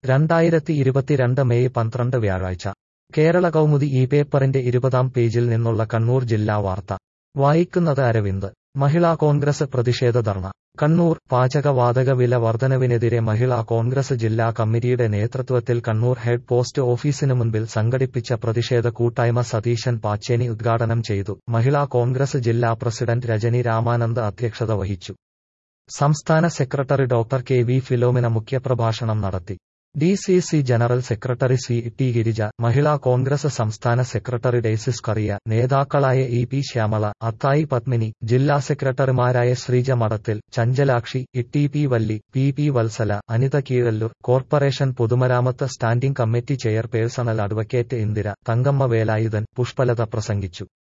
രണ്ടായിരത്തി ഇരുപത്തിരണ്ട് മെയ് പന്ത്രണ്ട് വ്യാഴാഴ്ച കേരള കൗമുദി ഈ പേപ്പറിന്റെ ഇരുപതാം പേജിൽ നിന്നുള്ള കണ്ണൂർ ജില്ലാ വാർത്ത വായിക്കുന്നത് അരവിന്ദ് മഹിളാ കോൺഗ്രസ് പ്രതിഷേധ ധർണ കണ്ണൂർ പാചകവാതക വില വർധനവിനെതിരെ മഹിളാ കോൺഗ്രസ് ജില്ലാ കമ്മിറ്റിയുടെ നേതൃത്വത്തിൽ കണ്ണൂർ ഹെഡ് പോസ്റ്റ് ഓഫീസിനു മുൻപിൽ സംഘടിപ്പിച്ച പ്രതിഷേധ കൂട്ടായ്മ സതീശൻ പാച്ചേനി ഉദ്ഘാടനം ചെയ്തു മഹിളാ കോൺഗ്രസ് ജില്ലാ പ്രസിഡന്റ് രജനി രാമാനന്ദ് അധ്യക്ഷത വഹിച്ചു സംസ്ഥാന secretary doctor K V Philomina മുഖ്യപ്രഭാഷണം നടത്തി D C C general secretary C T Girija Mahila Congress സംസ്ഥാന സെക്രട്ടറി ഡേസിസ് കറിയ നേതാക്കളായ ഇ പി ശ്യാമള അത്തായി പത്മിനി ജില്ലാ സെക്രട്ടറിമാരായ Sreeja Madathil Chanchalakshi E P Valli P P Valsala Anitha Keezhallur corporation പൊതുമരാമത്ത് സ്റ്റാൻഡിംഗ് കമ്മിറ്റി ചെയർപേഴ്സണൽ അഡ്വക്കേറ്റ് ഇന്ദിര തങ്കമ്മ വേലായുധൻ പുഷ്പലത പ്രസംഗിച്ചു